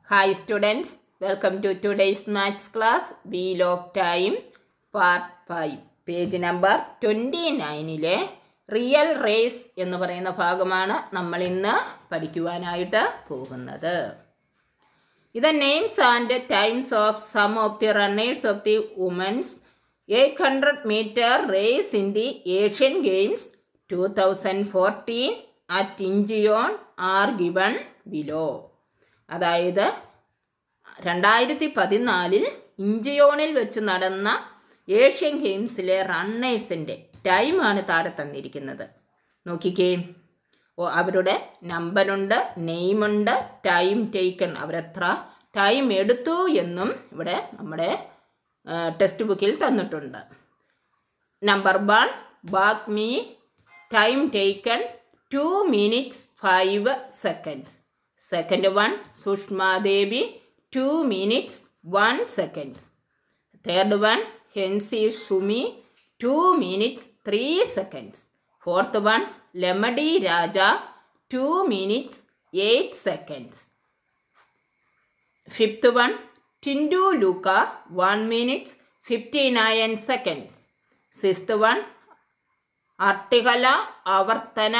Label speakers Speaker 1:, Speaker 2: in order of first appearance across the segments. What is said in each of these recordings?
Speaker 1: Hi students, welcome to today's maths class. We log time part 5. Page number twenty നയനിലെ real race എന്ന് പറയുന്ന ഭാഗമാണ് നമ്മൾ ഇന്ന് പഠിക്കുവാനായിട്ട് പോകുന്നത് ഇത് names and times of some of the runners of the women's eight hundred metre race in the Asian Games two thousand fourteen at Incheon are given below അതായത് രണ്ടായിരത്തി പതിനാലിൽ ഇഞ്ചിയോണിൽ വെച്ച് നടന്ന ഏഷ്യൻ ഗെയിംസിലെ റണ്ണേഴ്സിൻ്റെ ടൈമാണ് താഴെ തന്നിരിക്കുന്നത് നോക്കിക്കേ ഓ അവരുടെ നമ്പറുണ്ട് നെയിമുണ്ട് ടൈം ടേക്കൺ അവരെത്ര ടൈം എടുത്തു എന്നും ഇവിടെ നമ്മുടെ ടെക്സ്റ്റ് ബുക്കിൽ തന്നിട്ടുണ്ട് number one Bagmi time taken two minutes five seconds second one Sushmadevi two minutes one seconds third one Hensi Shumi two minutes three seconds fourth one Lemadi Raja two minutes eight seconds fifth one Tintu Luka one minutes fifty nine seconds sixth one Artikala Avarthana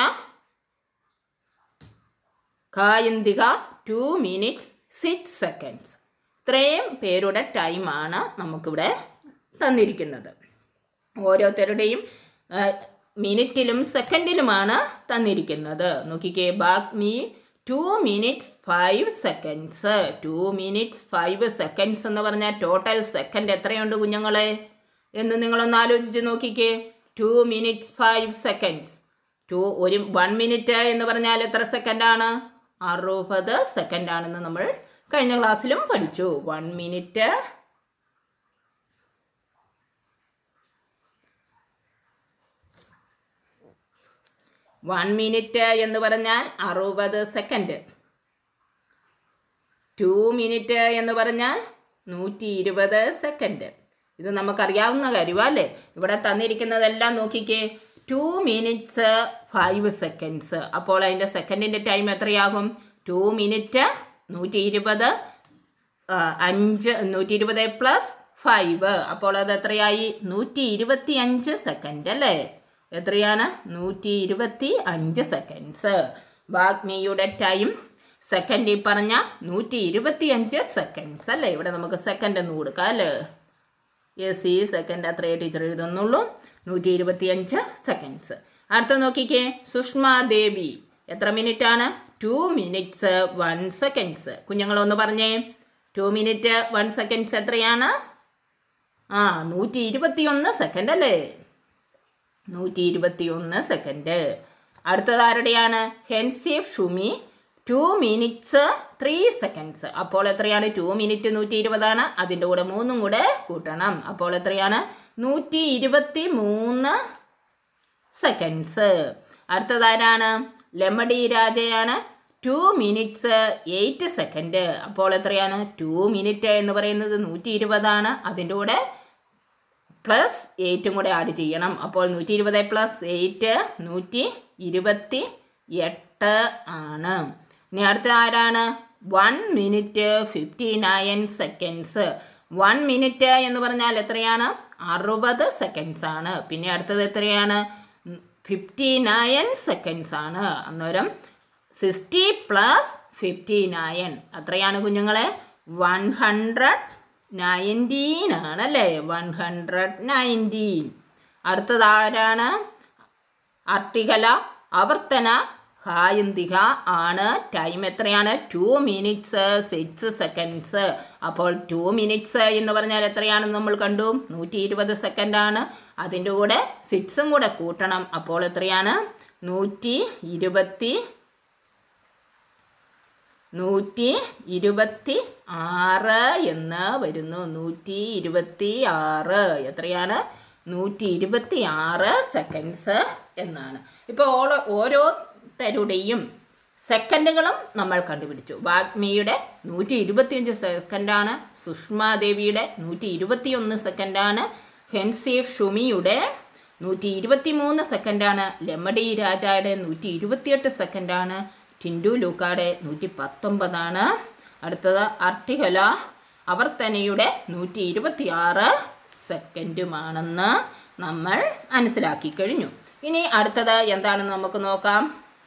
Speaker 1: Kayanthika two minutes six seconds ഇത്രയും പേരുടെ ടൈമാണ് നമുക്കിവിടെ തന്നിരിക്കുന്നത് ഓരോരുത്തരുടെയും മിനിറ്റിലും സെക്കൻഡിലുമാണ് തന്നിരിക്കുന്നത് നോക്കിക്കേ Bagmi two minutes five seconds two minutes five seconds എന്ന് പറഞ്ഞാൽ ടോട്ടൽ സെക്കൻഡ് എത്രയുണ്ട് കുഞ്ഞുങ്ങളെ എന്ന് നിങ്ങളൊന്ന് ആലോചിച്ച് നോക്കിക്കേ two minutes five seconds two ഒരു വൺ മിനിറ്റ് എന്ന് പറഞ്ഞാൽ എത്ര സെക്കൻഡാണ് അറുപത് സെക്കൻഡാണെന്ന് നമ്മൾ കഴിഞ്ഞ ക്ലാസ്സിലും പഠിച്ചു വൺ മിനിറ്റ് വൺ മിനിറ്റ് എന്ന് പറഞ്ഞാൽ അറുപത് സെക്കൻഡ് ടു മിനിറ്റ് എന്ന് പറഞ്ഞാൽ നൂറ്റി ഇരുപത് സെക്കൻഡ് ഇത് നമുക്കറിയാവുന്ന കാര്യമല്ലേ ഇവിടെ തന്നിരിക്കുന്നതെല്ലാം നോക്കിക്കേ ടു മിനിറ്റ്സ് ഫൈവ് സെക്കൻഡ്സ് അപ്പോൾ അതിൻ്റെ സെക്കൻഡിൻ്റെ ടൈം എത്രയാകും ടു മിനിറ്റ് നൂറ്റി ഇരുപത് അഞ്ച് നൂറ്റി ഇരുപത് പ്ലസ് ഫൈവ് അപ്പോൾ അത് എത്രയായി നൂറ്റി ഇരുപത്തി അഞ്ച് സെക്കൻഡ് അല്ലേ എത്രയാണ് നൂറ്റി ഇരുപത്തി അഞ്ച് സെക്കൻഡ്സ് വാഗ്മിയുടെ ടൈം സെക്കൻഡ് ഈ പറഞ്ഞ നൂറ്റി ഇരുപത്തി അഞ്ച് സെക്കൻഡ്സ് അല്ലേ ഇവിടെ നമുക്ക് സെക്കൻഡ് എന്ന് കൊടുക്കാം അല്ലേ യെസ് ഈ സെക്കൻഡ് അത്രയേ ടീച്ചർ എഴുതുന്നുള്ളൂ നൂറ്റി ഇരുപത്തി അഞ്ച് സെക്കൻഡ്സ് അടുത്ത നോക്കിക്കേ സുഷ്മ ദേവി എത്ര മിനിറ്റ് ആണ് ടു മിനിറ്റ്സ് വൺ സെക്കൻഡ്സ് കുഞ്ഞുങ്ങളൊന്ന് പറഞ്ഞേ ടു മിനിറ്റ് വൺ സെക്കൻഡ്സ് എത്രയാണ് ആ നൂറ്റി ഇരുപത്തി ഒന്ന് സെക്കൻഡ് അല്ലേ നൂറ്റി ഇരുപത്തി ഒന്ന് സെക്കൻഡ് അടുത്തത് ആരുടെയാണ് Hensif Shumi two minutes three seconds അപ്പോൾ എത്രയാണ് ടു മിനിറ്റ് നൂറ്റി ഇരുപതാണ് അതിൻ്റെ കൂടെ മൂന്നും കൂടെ കൂട്ടണം അപ്പോൾ എത്രയാണ് നൂറ്റി ഇരുപത്തി മൂന്ന് സെക്കൻഡ്സ് അടുത്തതാരാണ് ലെമഡി രാജയാണ് ടു മിനിറ്റ്സ് എയ്റ്റ് സെക്കൻഡ് അപ്പോൾ എത്രയാണ് ടു മിനിറ്റ് എന്ന് പറയുന്നത് നൂറ്റി ഇരുപതാണ് അതിൻ്റെ കൂടെ പ്ലസ് എയ്റ്റും കൂടെ ആഡ് ചെയ്യണം അപ്പോൾ നൂറ്റി ഇരുപത് പ്ലസ് എയ്റ്റ് നൂറ്റി ഇരുപത്തി എട്ട് ആണ് ഇനി അടുത്ത ആരാണ് one minute fifty nine seconds one minute എന്ന് പറഞ്ഞാൽ എത്രയാണ് അറുപത് സെക്കൻഡ്സ് ആണ് പിന്നെ അടുത്തത് എത്രയാണ് ഫിഫ്റ്റി നയൻ സെക്കൻഡ്സ് ആണ് അന്നേരം സിക്സ്റ്റി പ്ലസ് ഫിഫ്റ്റി നയൻ അത്രയാണ് കുഞ്ഞുങ്ങളെ വൺ ഹൺഡ്രഡ് നയൻറ്റീൻ ആണല്ലേ വൺ ഹൺഡ്രഡ് നയൻറ്റീൻ അടുത്തത് ആരാണ് അർട്ടികല ആവർത്തന ഹായന്തിക ആണ് ടൈം എത്രയാണ് ടു മിനിറ്റ്സ് സിക്സ് സെക്കൻഡ്സ് അപ്പോൾ ടു മിനിറ്റ്സ് എന്ന് പറഞ്ഞാൽ എത്രയാണെന്ന് നമ്മൾ കണ്ടു നൂറ്റി ഇരുപത് സെക്കൻഡാണ് അതിൻ്റെ കൂടെ സിക്സും കൂടെ കൂട്ടണം അപ്പോൾ എത്രയാണ് നൂറ്റി ഇരുപത്തി നൂറ്റി ഇരുപത്തി ആറ് എന്ന് വരുന്നു നൂറ്റി ഇരുപത്തി ആറ് എത്രയാണ് നൂറ്റി ഇരുപത്തി ആറ് സെക്കൻഡ്സ് എന്നാണ് ഇപ്പോൾ ഓരോ ഓരോരുത്തരുടെയും സെക്കൻഡുകളും നമ്മൾ കണ്ടുപിടിച്ചു വാഗ്മിയുടെ നൂറ്റി ഇരുപത്തിയഞ്ച് സെക്കൻഡാണ് സുഷ്മാദേവിയുടെ നൂറ്റി ഇരുപത്തിയൊന്ന് സെക്കൻഡാണ് ഹെൻസീഫ് ഷുമിയുടെ നൂറ്റി ഇരുപത്തി മൂന്ന് സെക്കൻഡാണ് ലെമഡി രാജയുടെ നൂറ്റി ഇരുപത്തിയെട്ട് സെക്കൻഡാണ് ടിൻഡു ലൂക്കാടെ നൂറ്റി പത്തൊമ്പതാണ് അടുത്തത് അർട്ടിഹല അവർത്തനയുടെ നൂറ്റി ഇരുപത്തിയാറ് സെക്കൻഡുമാണെന്ന് നമ്മൾ മനസ്സിലാക്കി കഴിഞ്ഞു ഇനി അടുത്തത് എന്താണെന്ന് നമുക്ക് നോക്കാം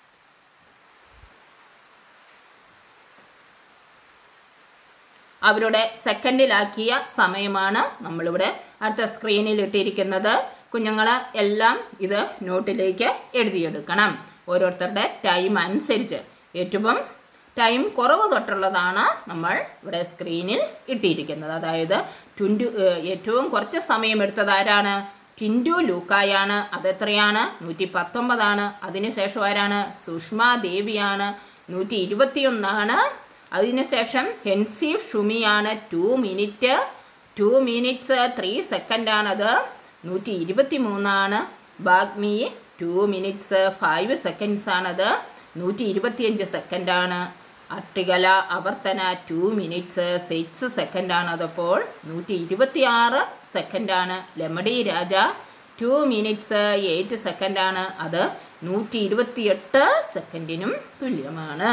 Speaker 1: അവരുടെ സെക്കൻഡിലാക്കിയ സമയമാണ് നമ്മളിവിടെ അടുത്ത സ്ക്രീനിൽ ഇട്ടിരിക്കുന്നത് കുഞ്ഞുങ്ങൾ എല്ലാം ഇത് നോട്ടിലേക്ക് എഴുതിയെടുക്കണം ഓരോരുത്തരുടെ ടൈം അനുസരിച്ച് ഏറ്റവും ടൈം കുറവ് തൊട്ടുള്ളതാണ് നമ്മൾ ഇവിടെ സ്ക്രീനിൽ ഇട്ടിരിക്കുന്നത് അതായത് ട്വൻറ്റു ഏറ്റവും കുറച്ച് സമയം എടുത്തത് ആരാണ് ടിൻഡു ലൂക്കായാണ് അതെത്രയാണ് നൂറ്റി പത്തൊമ്പതാണ് അതിനുശേഷം ആരാണ് സുഷ്മ ദേവിയാണ് നൂറ്റി ഇരുപത്തിയൊന്നാണ് അതിനുശേഷം ഹെൻസീവ് ഷുമിയാണ് two minute two minutes three സെക്കൻഡാണത് നൂറ്റി ഇരുപത്തി മൂന്നാണ് Bagmi two minutes five seconds ആണത് നൂറ്റി ഇരുപത്തിയഞ്ച് സെക്കൻഡാണ് Attikala Avarthana two minutes six സെക്കൻഡാണ് അതപ്പോൾ നൂറ്റി ഇരുപത്തിയാറ് സെക്കൻഡാണ് Lemadi Raja two minutes eight സെക്കൻഡാണ് അത് നൂറ്റി ഇരുപത്തിയെട്ട് സെക്കൻഡിനും തുല്യമാണ്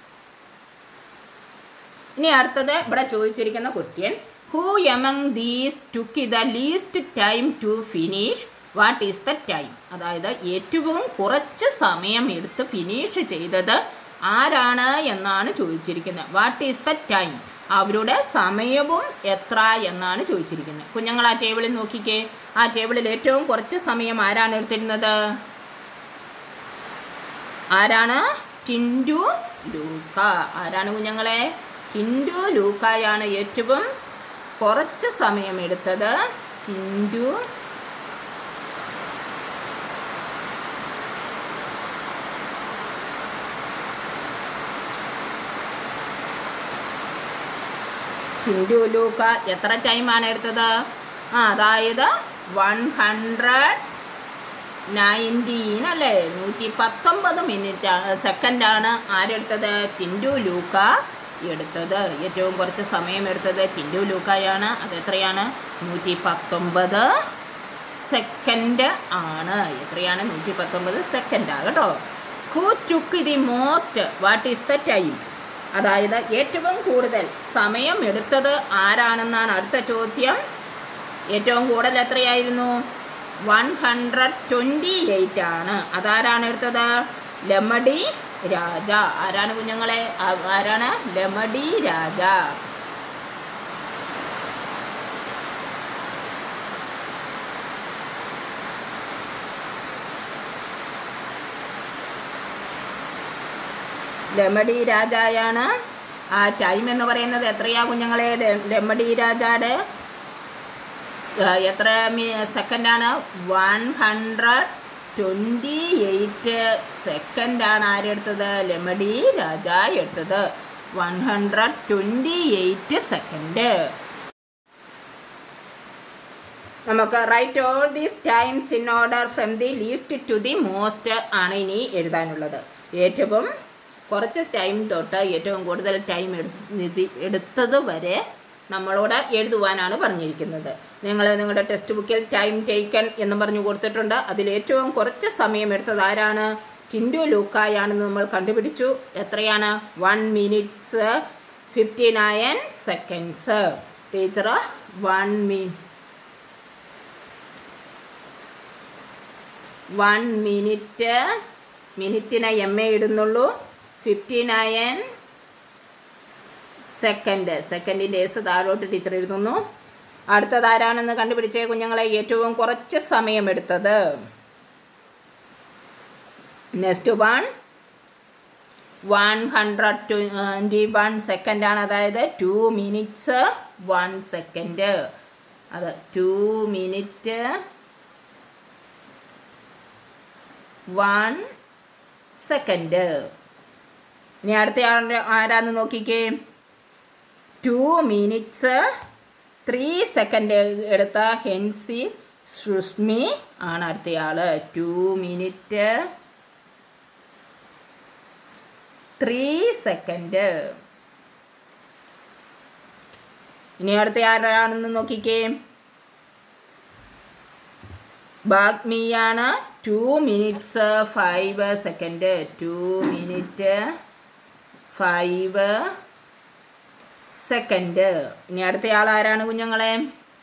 Speaker 1: ഇനി അടുത്തത് ഇവിടെ ചോദിച്ചിരിക്കുന്ന question who among these took the least time to finish what is the time അതായത് ഏറ്റവും കുറച്ച് സമയം എടുത്ത് ഫിനിഷ് ചെയ്തത് ആരാണ് എന്നാണ് ചോദിച്ചിരിക്കുന്നത് വാട്ട് ഈസ് ദ ടൈം അവരുടെ സമയവും എത്ര എന്നാണ് ചോദിച്ചിരിക്കുന്നത് കുഞ്ഞുങ്ങൾ ആ ടേബിളിൽ നോക്കിക്കേ ആ ടേബിളിൽ ഏറ്റവും കുറച്ച് സമയം ആരാണ് എടുത്തിരുന്നത് ആരാണ് ടിൻഡു ലൂക്ക ആരാണ് കുഞ്ഞുങ്ങളെ ടിൻഡു ലൂക്കായാണ് ഏറ്റവും കുറച്ച് സമയം എടുത്തത് ടിൻഡു ടിൻഡു ലൂക്ക എത്ര ടൈമാണ് എടുത്തത് ആ അതായത് വൺ ഹൺഡ്രഡ് നയൻറ്റീൻ അല്ലേ നൂറ്റി പത്തൊമ്പത് മിനിറ്റ് സെക്കൻഡാണ് ആരെടുത്തത് ടിൻഡു ലൂക്ക എടുത്തത് ഏറ്റവും കുറച്ച് സമയം എടുത്തത് ടിൻഡു ലൂക്കായാണ് അത് എത്രയാണ് നൂറ്റി പത്തൊമ്പത് സെക്കൻഡ് ആണ് എത്രയാണ് നൂറ്റി പത്തൊമ്പത് സെക്കൻഡാണ് കേട്ടോ who took the most what is the time അതായത് ഏറ്റവും കൂടുതൽ സമയം എടുത്തത് ആരാണെന്നാണ് അടുത്ത ചോദ്യം ഏറ്റവും കൂടുതൽ എത്രയായിരുന്നു വൺ ഹൺഡ്രഡ് ട്വൻറ്റി എയ്റ്റ് ആണ് അതാരാണ് എടുത്തത് ലെമഡി രാജ ആരാണ് കുഞ്ഞുങ്ങളെ ആ- ആരാണ് ലെമഡി രാജ ലെമഡി രാജായാണ് ആ ടൈം എന്ന് പറയുന്നത് എത്രയാ കുഞ്ഞുങ്ങളെ ലെ- ലെമഡി രാജാടെ ആ, എത്ര സെക്കൻഡാണ് വൺ ഹൺഡ്രഡ് ട്വൻറ്റി എയ്റ്റ് സെക്കൻഡാണ് ആരെടുത്തത് ലെമഡി രാജ എടുത്തത് one hundred twenty eight second നമുക്ക് write all these times in order from the least to the most ആണ് ഇനി എഴുതാനുള്ളത് ഏറ്റവും കുറച്ച് ടൈം തൊട്ട് ഏറ്റവും കൂടുതൽ ടൈം എടുത്തത് വരെ നമ്മളോട് എഴുതുവാനാണ് പറഞ്ഞിരിക്കുന്നത് നിങ്ങൾ നിങ്ങളുടെ ടെക്സ്റ്റ് ബുക്കിൽ ടൈം ടേക്കൺ എന്ന് പറഞ്ഞു കൊടുത്തിട്ടുണ്ട് അതിൽ ഏറ്റവും കുറച്ച് സമയം എടുത്തത് ആരാണ് ടിൻഡു ലൂക്കായാണെന്ന് നമ്മൾ കണ്ടുപിടിച്ചു എത്രയാണ് one minutes fifty nine seconds teacher one മി വൺ മിനിറ്റ് മിനിറ്റിന് എം എ ഇടുന്നുള്ളൂ ഫിഫ്റ്റി നയൻ സെക്കൻഡ് സെക്കൻഡിൻ്റെ എസ് താഴോട്ട് ടീച്ചർ എഴുതുന്നു അടുത്തത് ആരാണെന്ന് കണ്ടുപിടിച്ചേ കുഞ്ഞുങ്ങളെ ഏറ്റവും കുറച്ച് സമയം എടുത്തത് next one one hundred twenty one സെക്കൻഡാണ് അതായത് ടു മിനിറ്റ്സ് വൺ സെക്കൻഡ് അത് ടു മിനിറ്റ് വൺ സെക്കൻഡ് ഇനി അടുത്ത ആളുടെ ആരാന്ന് നോക്കിക്കേ ടു മിനിറ്റ്സ് ത്രീ സെക്കൻഡ് എടുത്ത ഹെൻസി സുഷ്മി ആണ് അടുത്തയാള് ടു മിനിറ്റ് ത്രീ സെക്കൻഡ് ഇനി അടുത്ത ആരാണെന്ന് നോക്കിക്കേ ബാഗ്മിയാണ് two minutes five second two minute five second ഇനി അടുത്തയാൾ ആരാണ് കുഞ്ഞുങ്ങളെ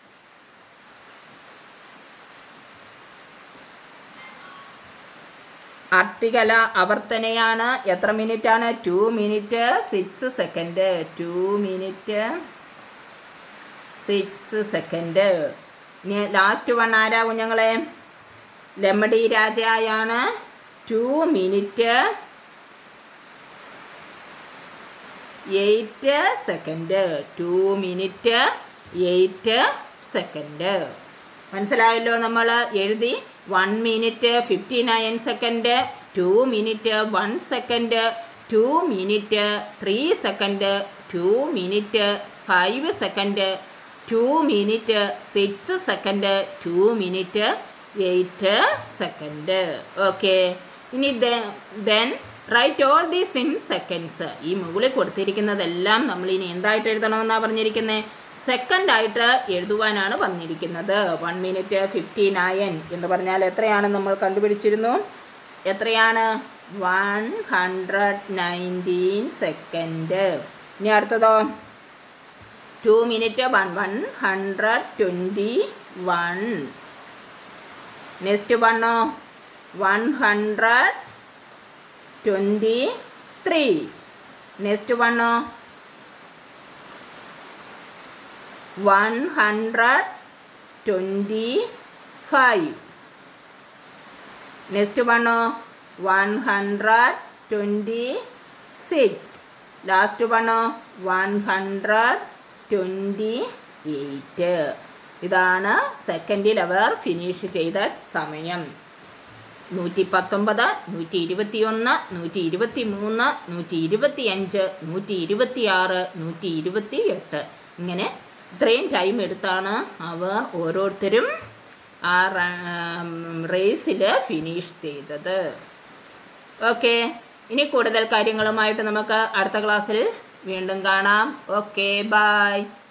Speaker 1: അട്ടികല ആവർത്തനയാണ് എത്ര മിനിറ്റ് ആണ് two minute six second two minute six second ഇനി ലാസ്റ്റ് വൺ ആരാ കുഞ്ഞുങ്ങളെ ലെമഡി രാജയാണ് two minute eight second two minute eight second മനസ്സിലായല്ലോ നമ്മൾ എഴുതി one minute fifty nine second two minute one second two minute three second two minute five second two minute six second two minute eight second okay ഇനി then write all these in seconds ഈ മുകളിൽ കൊടുത്തിരിക്കുന്നതെല്ലാം നമ്മൾ ഇനി എന്തായിട്ട് എഴുതണമെന്നാണ് പറഞ്ഞിരിക്കുന്നത് second ആയിട്ട് എഴുതുവാനാണ് പറഞ്ഞിരിക്കുന്നത് one minute fifty nine എന്ന് പറഞ്ഞാൽ എത്രയാണ് നമ്മൾ കണ്ടുപിടിച്ചിരുന്നു എത്രയാണ് വൺ ഹൺഡ്രഡ് നയൻറ്റീൻ സെക്കൻഡ് ഇനി അടുത്തതോ two minute one one hundred twenty one next വണ്ണോ one hundred twenty three next വണ്ണോ one hundred twenty five next വണ്ണോ one hundred twenty six last വണ്ണോ വൺ ഹൺഡ്രഡ് ട്വൻറ്റി എയ്റ്റ് ഇതാണ് സെക്കൻഡിൽ അവർ finish ചെയ്ത സമയം നൂറ്റി പത്തൊമ്പത് നൂറ്റി ഇരുപത്തിയൊന്ന് നൂറ്റി ഇരുപത്തി മൂന്ന് നൂറ്റി ഇരുപത്തി അഞ്ച് നൂറ്റി ഇരുപത്തി ആറ് നൂറ്റി ഇരുപത്തി എട്ട് ഇങ്ങനെ ഇത്രയും ടൈം എടുത്താണ് അവർ ഓരോരുത്തരും ആ റേസിൽ ഫിനിഷ് ചെയ്തത് ഓക്കെ ഇനി കൂടുതൽ കാര്യങ്ങളുമായിട്ട് നമുക്ക് അടുത്ത ക്ലാസ്സിൽ വീണ്ടും കാണാം ഓക്കെ ബായ്